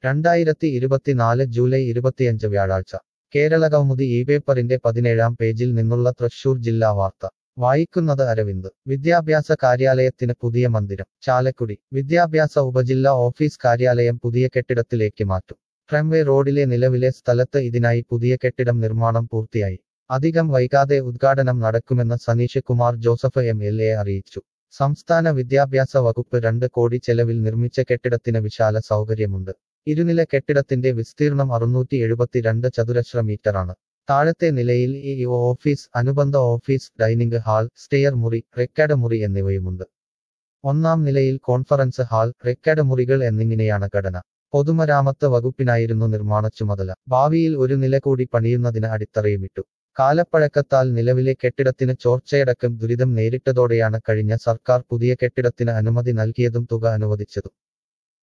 രണ്ടായിരത്തി ഇരുപത്തിനാല് ജൂലൈ ഇരുപത്തിയഞ്ച് വ്യാഴാഴ്ച കേരള കൗമുദി ഈ പേപ്പറിന്റെ പതിനേഴാം പേജിൽ നിന്നുള്ള തൃശൂർ ജില്ലാ വാർത്ത വായിക്കുന്നത് അരവിന്ദ് വിദ്യാഭ്യാസ കാര്യാലയത്തിന് പുതിയ മന്ദിരം ചാലക്കുടി വിദ്യാഭ്യാസ ഉപജില്ലാ ഓഫീസ് കാര്യാലയം പുതിയ കെട്ടിടത്തിലേക്ക് മാറ്റും ട്രെംവേ റോഡിലെ നിലവിലെ സ്ഥലത്ത് ഇതിനായി പുതിയ കെട്ടിടം നിർമ്മാണം പൂർത്തിയായി അധികം വൈകാതെ ഉദ്ഘാടനം നടക്കുമെന്ന് Saneesh Kumar Joseph M L A അറിയിച്ചു സംസ്ഥാന വിദ്യാഭ്യാസ വകുപ്പ് രണ്ട് കോടി ചെലവിൽ നിർമ്മിച്ച കെട്ടിടത്തിന് വിശാല സൗകര്യമുണ്ട് ഇരുനില കെട്ടിടത്തിന്റെ വിസ്തീർണം അറുന്നൂറ്റി എഴുപത്തിരണ്ട് ചതുരശ്ര മീറ്ററാണ് താഴത്തെ നിലയിൽ ഈ ഓഫീസ് അനുബന്ധ ഓഫീസ് ഡൈനിങ് ഹാൾ സ്റ്റെയർ മുറി റെക്കഡ് മുറി എന്നിവയുമുണ്ട് ഒന്നാം നിലയിൽ കോൺഫറൻസ് ഹാൾ റെക്കഡ് മുറികൾ എന്നിങ്ങനെയാണ് ഘടന പൊതുമരാമത്ത് വകുപ്പിനായിരുന്നു നിർമ്മാണ ചുമതല ഭാവിയിൽ ഒരു നില കൂടി പണിയുന്നതിന് അടിത്തറയുമിട്ടു കാലപ്പഴക്കത്താൽ നിലവിലെ കെട്ടിടത്തിന് ചോർച്ചയടക്കം ദുരിതം നേരിട്ടതോടെയാണ് കഴിഞ്ഞ സർക്കാർ പുതിയ കെട്ടിടത്തിന് അനുമതി നൽകിയതും തുക അനുവദിച്ചതും